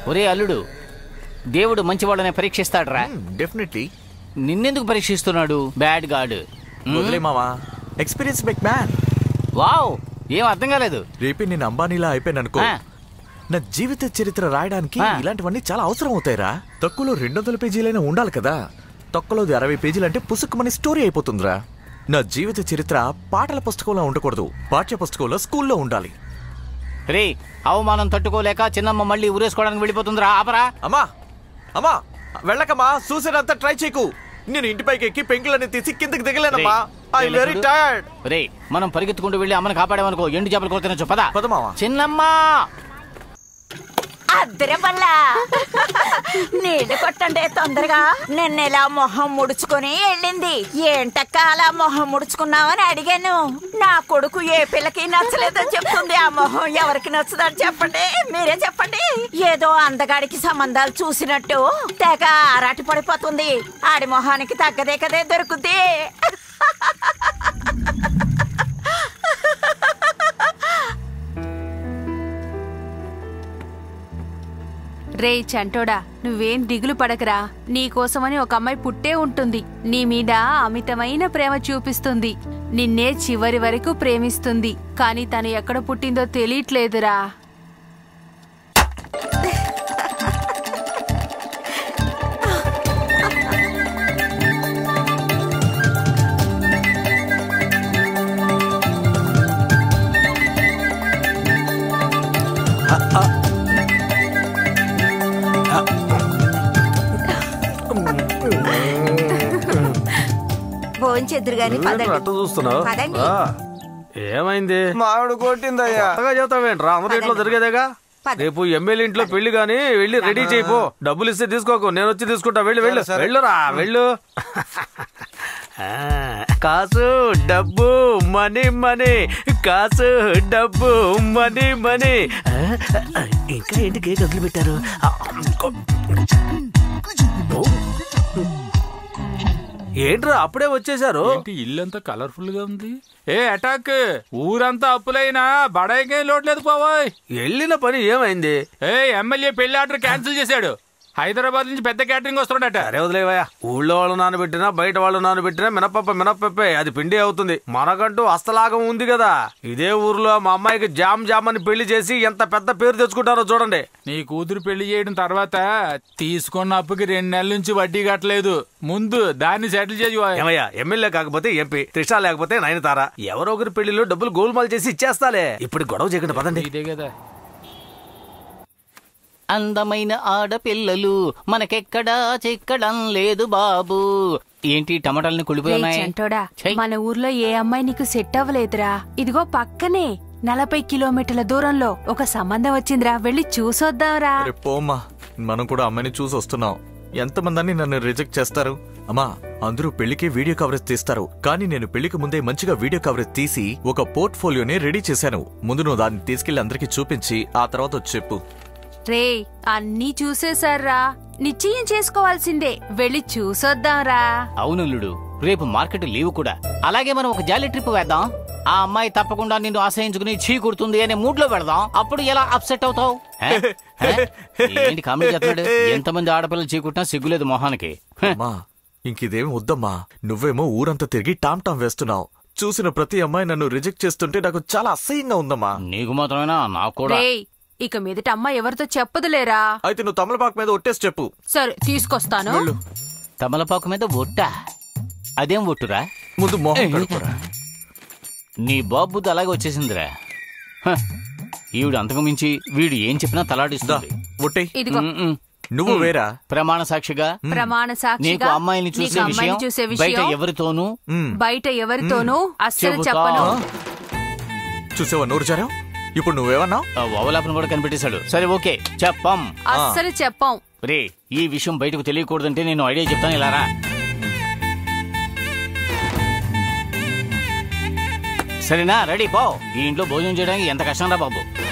ఒరే అల్లుడు దేవుడు మంచివాళ్ళని పరీక్షిస్తాడ్రా డెఫినెట్లీ నిన్నెందుకు పరీక్షిస్తున్నాడు బ్యాడ్ గాడ్ వదిలే మావా ఎక్స్పీరియన్స్ మేక్ మ్యాన్ వావ్ ఏం అర్థం కాలేదు రేపే నేను అంబానీలా అయిపోయాను అనుకో ఆ. నా జీవిత చరిత్ర రాయడానికి ఆ. ఇలాంటివన్నీ చాలా అవసరం అవుతాయిరా తక్కువలో రెండు వందల పేజీలైనా ఉండాలి కదా తక్కువలోది అరవై పేజీలు అంటే పుసుకుమని స్టోరీ అయిపోతుందిరా నా జీవిత చరిత్ర పాటల పుస్తకంలో ఉండకూడదు పాఠ్య పుస్తకంలో స్కూల్లో ఉండాలి రే అవమానం తట్టుకోలేక చిన్నమ్మ మళ్ళీ ఊరేసుకోవడానికి వెళ్ళిపోతుందిరా ఆపరా అమ్మా అమ్మా వెళ్ళకమ్మా చూసేదంతా ట్రై చేయకు నేను ఇంటిపైకి ఎక్కి పెంకులని తీసి కిందకి దిగలేనమ్మా ఐ రేయ్, వెరీ చూడు. టైర్డ్ రే మనం పరిగెత్తుకుంటూ వెళ్ళి అమ్మని కాపాడామనుకో ఎండు చేపలు కూడా తినొచ్చు పద పద మావా. చిన్నమ్మా అద్దరే బల్లా నీళ్లు కొట్టండి తొందరగా నిన్నెలా మొహం ముడుచుకొని వెళ్ళింది ఏంటక్క అలా మొహం ముడుచుకున్నావని అడిగాను నా కొడుకు ఏ పిల్లకి నచ్చలేదని చెప్తుంది ఆ మొహం ఎవరికి నచ్చదని చెప్పండి మీరే చెప్పండి ఏదో అందగాడికి సంబంధాలు చూసినట్టు తెగ ఆరాటి పడిపోతుంది ఆడి మొహానికి తగ్గదే కదే దొరుకుద్ది రేయ్ చంటోడా నువ్వేం దిగులు పడకరా నీకోసమని ఒక అమ్మాయి పుట్టే ఉంటుంది నీ మీద అమితమైన ప్రేమ చూపిస్తుంది నిన్నే చివరి వరకు ప్రేమిస్తుంది కానీ తను ఎక్కడ పుట్టిందో తెలియట్లేదురా భోంచెద్దురు గాని పదండి అట్ట చూస్తున్నావు పదండి. ఆ, ఏమైంది మామిడి కొట్టిందయ్యా కొత్తగా చెబుతావేంట్రా అందరి ఇంట్లో జరిగేదేగా పద. రేపు ఎమ్మెల్యే ఇంట్లో పెళ్లి గాని వెళ్ళి రెడీ చేయిపో డబ్బులు ఇస్తే తీసుకోకు నేను వచ్చి తీసుకుంటా వెళ్ళు వెళ్ళు సరే, సరే. వెళ్ళురా వెళ్ళు ఆ, కాసు డబ్బు మనీ మనీ కాసు డబ్బు మనీ మనీ ఆ, ఇంకా ఏంటి కేక్ వదిలి పెట్టారు ఏంట్రా అప్పుడే వచ్చేసారు ఏంటి ఇల్లంతా కలర్ఫుల్ గా ఉంది ఏ అటాక్ ఊరంతా అప్పులైనా బడాయికే లోటు లేదు పోవాయ్ వెళ్ళిన పని ఏమైంది ఏ ఎమ్మెల్యే పెళ్లి ఆర్డర్ క్యాన్సిల్ చేశాడు హైదరాబాద్ నుంచి పెద్ద క్యాటరింగ్ వస్తున్నాడట అరే వదిలేవయ్యా ఊళ్ళో వాళ్ళు నానబెట్టినా బయట వాళ్ళు నానబెట్టినా మినపప్ప మినపప్పే అది పిండి అవుతుంది మనకంటూ హస్తలాగం ఉంది కదా ఇదే ఊర్లో మా అమ్మాయికి జామ్ జామ్ అని పెళ్లి చేసి ఎంత పెద్ద పేరు తెచ్చుకుంటారో చూడండి నీ కూతురు పెళ్లి చేయడం తర్వాత తీసుకున్న అప్పుకి రెండు నెలల నుంచి వడ్డీ కట్టలేదు ముందు దాన్ని సెటిల్ చేసి ఏమయ్యా ఎమ్మెల్యే కాకపోతే ఎంపీ త్రిషా లేకపోతే నయనతార ఎవరో ఒకరి పెళ్లిలో డబ్బులు గోల్మాల్ చేసి ఇచ్చేస్తాలే ఇప్పుడు గొడవ చేయకుండా పదండి ఇదే కదా అందమైన ఆడపిల్లలు మనకెక్కడా చిక్కడం లేదు బాబు ఏంటి టమాటాలని రేయ్ కుళ్ళిపోయి చంటోడా ఛై. మన ఊర్లో ఏ అమ్మాయి నీకు సెట్ అవ్వలేదురా ఇదిగో పక్కనే నలభై కిలోమీటర్ల దూరంలో ఒక సంబంధం వచ్చిందిరా వెళ్ళి చూసొద్దాంరా అరే పోమ్మా మనం కూడా అమ్మాయిని చూసి వస్తున్నాం ఎంతమందని నన్ను రిజెక్ట్ చేస్తారు అమ్మా అందరూ పెళ్లికి వీడియో కవరేజ్ తీస్తారు కానీ నేను పెళ్లికి ముందే మంచిగా వీడియో కవరేజ్ తీసి ఒక పోర్ట్ఫోలియోని రెడీ చేశాను ముందు నువ్వు దాన్ని తీసుకెళ్లి అందరికీ చూపించి ఆ తర్వాత వచ్చి చెప్పు రే అన్నీ చూసేశారా నిశ్చయం చేసుకోవాల్సిందే వెళ్ళి చూసొద్దాంరా అవునులుడు రేపు మార్కెట్ లీవ్ కూడా అలాగే మనం ఒక జాలీ ట్రిప్ వేద్దాం ఆ అమ్మాయి తప్పకుండా నిన్ను ఆశ్రయించుకుని చీ కుడుతుంది అనే మూడ్ లో పెడదాం అప్పుడు ఎలా అప్సెట్ అవుతావు హే? హే? ఏంటి కామెడీ చేస్తున్నాడు ఎంతమంది ఆడపిల్లలు చీకుట్టినా సిగ్గులేదు మొహానికి హే. అమ్మా ఇంకిదేం వద్దమ్మా నువ్వేమో ఊరంతా తిరిగి టామ్ టామ్ వేస్తున్నావు చూసిన ప్రతి అమ్మాయి నన్ను రిజెక్ట్ చేస్తుంటే నాకు చాలా అసహ్యంగా ఉందమ్మా నీకు మాత్రమేనా నాకు కూడా రేయ్ ఇక మీదట అమ్మ ఎవరితో చెప్పదులేరా అయితే నువ్వు తమలపాకు మీద ఒట్టేసి చెప్పు సరే తీసుకొస్తాను తమలపాకు మీద ఒట్టా అదేం ఒట్టురా ముందు మోహం కడుపురా నీ బాబుది అలాగే వచ్చేసిందిరా హ. ఈవిడ అంతకు మించి వీడు ఏం చెప్పినా దా తలాడిస్తుంది ఒట్టే ఇదిగో మ్మ్. నువ్వు వేరా ప్రమాణ సాక్షిగా ప్రమాణ నీకు సాక్షిగా అమ్మాయిని చూసే నీకు అమ్మాయిని విషయం చూసే బయట విషయం ఎవరితోనూ మ్. బయట ఎవరితోనూ అస్సలు చెబుతా. చెప్పను చూసావా నూరు జారావు ఇప్పుడు నువ్వేమన్నావు ఆ ఓవలాపను కూడా కనిపెట్టేశాడు సరే ఓకే చెప్పం అస్సలు చెప్పం రే ఈ విషయం బయటకు తెలియకూడదంటే నేను ఐడియా చెప్తాను ఇలా రా సరేనా రెడీ పో ఈ ఇంట్లో భోజనం చేయడానికి ఎంత కష్టం రా బాబు